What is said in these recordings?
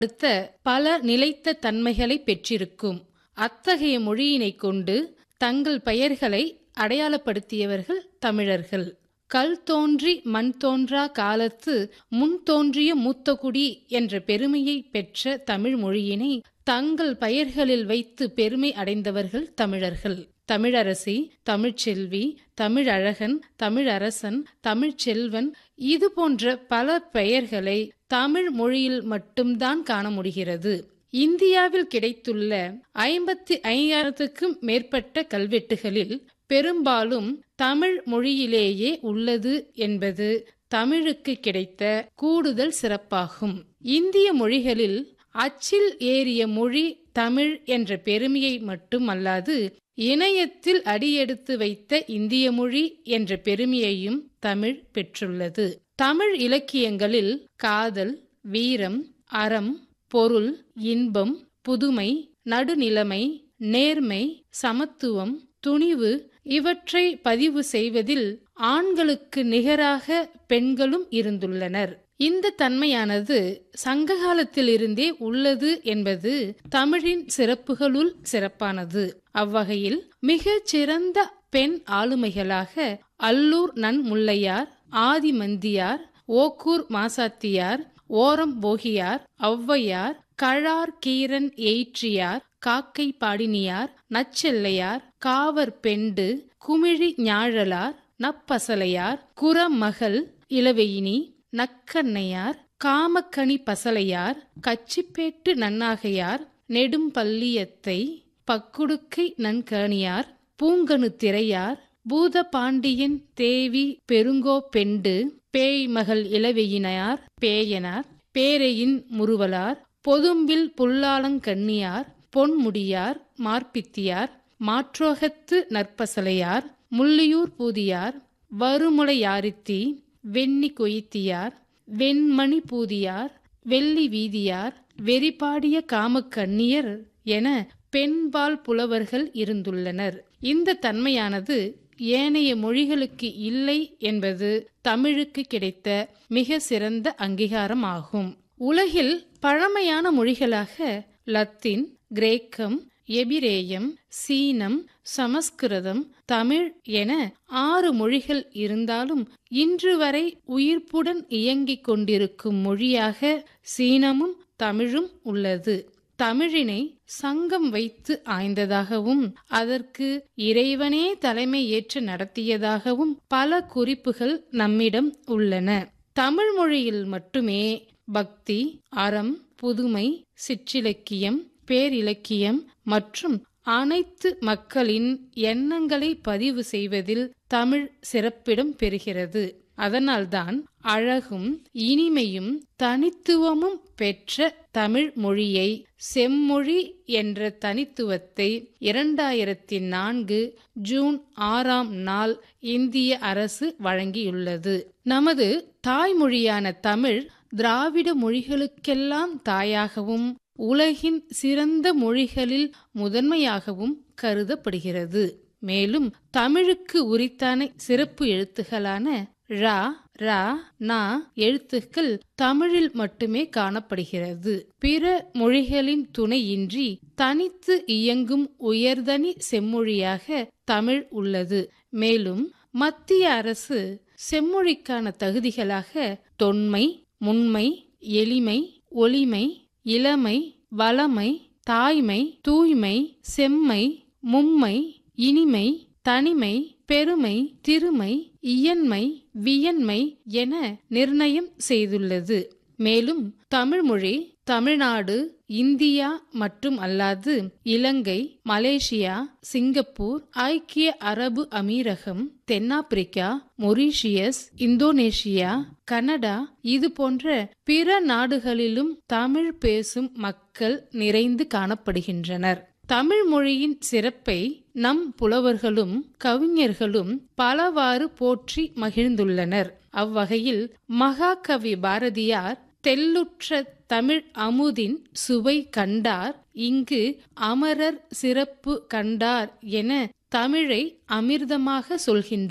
அடுத்த பல நிலைத்த தன்மைகளை பெற்றிருக்கும் அத்தகைய மொழியினைக் கொண்டு தங்கள் பெயர்களை அடையாளப்படுத்தியவர்கள் தமிழர்கள் கல் தோன்றி மண் தோன்றா காலத்து முன் தோன்றிய மூத்தகுடி என்ற பெருமையை பெற்ற தமிழ் மொழியினை தங்கள் பெயர்களில் வைத்து பெருமை அடைந்தவர்கள் தமிழர்கள் தமிழரசி தமிழ்ச்செல்வி தமிழழகன் தமிழரசன் தமிழ்ச்செல்வன் இது போன்ற பல பெயர்களை தமிழ் மொழியில் மட்டும்தான் காண முடிகிறது இந்தியாவில் கிடைத்துள்ள ஐம்பத்தி ஐயாயிரத்துக்கும் மேற்பட்ட கல்வெட்டுகளில் பெரும்பாலும் தமிழ் மொழியிலேயே உள்ளது என்பது தமிழுக்கு கிடைத்த கூடுதல் சிறப்பாகும் இந்திய மொழிகளில் அச்சில் ஏறிய மொழி தமிழ் என்ற பெருமையை மட்டுமல்லாது இணையத்தில் அடியெடுத்து வைத்த இந்திய மொழி என்ற பெருமையையும் தமிழ் பெற்றுள்ளது தமிழ் இலக்கியங்களில் காதல் வீரம் அறம் பொருள் இன்பம் புதுமை நடுநிலைமை நேர்மை சமத்துவம் துணிவு இவற்றை பதிவு செய்வதில் ஆண்களுக்கு நிகராக பெண்களும் இருந்துள்ளனர் இந்த தன்மையானது சங்க காலத்திலிருந்தே உள்ளது என்பது தமிழின் சிறப்புகளுள் சிறப்பானது அவ்வகையில் மிகச் சிறந்த பெண் ஆளுமைகளாக அல்லூர் நன்முல்லையார் ஆதிமந்தியார் ஓக்கூர் மாசாத்தியார் ஓரம் போகியார் ஔவையார் கழார் கீரன் எயிற்றியார் காக்கை பாடினியார் நச்செல்லையார் காவர் பெண்டு குமிழி ஞாழலார் நப்பசலையார் குரமகள் இளவெயினி நக்கண்ணையார் காமக்கனி பசலையார் கச்சிப்பேட்டு நன்னாகையார் நெடும்பள்ளியத்தை பக்குடுக்கை நன்கணியார் பூங்கனு திரையார் பூதபாண்டியன் தேவி பெருங்கோ பெண்டு பேய்மகள் இளவெயினார் பேயனார் பேரையின் முறுவலார் பொதும்பில் புல்லாளங்கண்ணியார் பொன்முடியார் மார்பித்தியார் மாற்றோகத்து நற்பசலையார் முள்ளியூர் பூதியார் வருமுளையாரித்தி வெண்ணி கொய்த்தியார் வெண்மணி பூதியார் வெள்ளி வீதியார் வெறிபாடிய காமக்கண்ணியர் என பெண்பால் புலவர்கள் இருந்துள்ளனர் இந்த தன்மையானது ஏனைய மொழிகளுக்கு இல்லை என்பது தமிழுக்கு கிடைத்த மிக சிறந்த அங்கீகாரம் ஆகும் உலகில் பழமையான மொழிகளாக லத்தீன் கிரேக்கம் எபிரேயம் சீனம் சமஸ்கிருதம் தமிழ் என ஆறு மொழிகள் இருந்தாலும் இன்று வரை உயிர்ப்புடன் இயங்கிக் கொண்டிருக்கும் மொழியாக சீனமும் தமிழும் உள்ளது தமிழினை சங்கம் வைத்து ஆய்ந்ததாகவும் அதற்கு இறைவனே தலைமை ஏற்று நடத்தியதாகவும் பல குறிப்புகள் நம்மிடம் உள்ளன தமிழ் மொழியில் மட்டுமே பக்தி அறம் புதுமை சிற்றிலக்கியம் பேரிலக்கியம் மற்றும் அனைத்து மக்களின் எண்ணங்களை பதிவு செய்வதில் தமிழ் சிறப்பிடம் பெறுகிறது அதனால்தான் அழகும் இனிமையும் தனித்துவமும் பெற்ற தமிழ் மொழியை செம்மொழி என்ற தனித்துவத்தை இரண்டாயிரத்தி நான்கு ஜூன் ஆறாம் நாள் இந்திய அரசு வழங்கியுள்ளது நமது தாய்மொழியான தமிழ் திராவிட மொழிகளுக்கெல்லாம் தாயாகவும் உலகின் சிறந்த மொழிகளில் முதன்மையாகவும் கருதப்படுகிறது மேலும் தமிழுக்கு உரித்தான சிறப்பு எழுத்துகளான ழ ர ந எழுத்துக்கள் தமிழில் மட்டுமே காணப்படுகிறது பிற மொழிகளின் துணையின்றி தனித்து இயங்கும் உயர்தனி செம்மொழியாக தமிழ் உள்ளது மேலும் மத்திய அரசு செம்மொழிக்கான தகுதிகளாக தொன்மை முன்மை எளிமை ஒளிமை இளமை வளமை தாய்மை தூய்மை செம்மை மும்மை இனிமை தனிமை பெருமை திருமை இயன்மை வியன்மை என நிர்ணயம் செய்துள்ளது மேலும் தமிழ்மொழி தமிழ்நாடு இந்தியா மற்றும் அல்லாது இலங்கை மலேசியா சிங்கப்பூர் ஐக்கிய அரபு அமீரகம் தென்னாப்பிரிக்கா மொரீஷியஸ் இந்தோனேஷியா கனடா இது போன்ற பிற நாடுகளிலும் தமிழ் பேசும் மக்கள் நிறைந்து காணப்படுகின்றனர் தமிழ் மொழியின் சிறப்பை நம் புலவர்களும் கவிஞர்களும் பலவாறு போற்றி மகிழ்ந்துள்ளனர் அவ்வகையில் மகாகவி பாரதியார் தெல்லுற்ற தமிழ் அமுதின் சுவை கண்டார் இங்கு அமரர் சிறப்பு கண்டார் என தமிழை அமிர்தமாக சொல்கின்றார்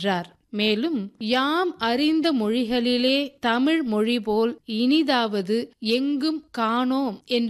மேலும் யாம் அறிந்த மொழிகளிலே தமிழ் மொழி போல் இனிதாவது எங்கும் காணோம் என்று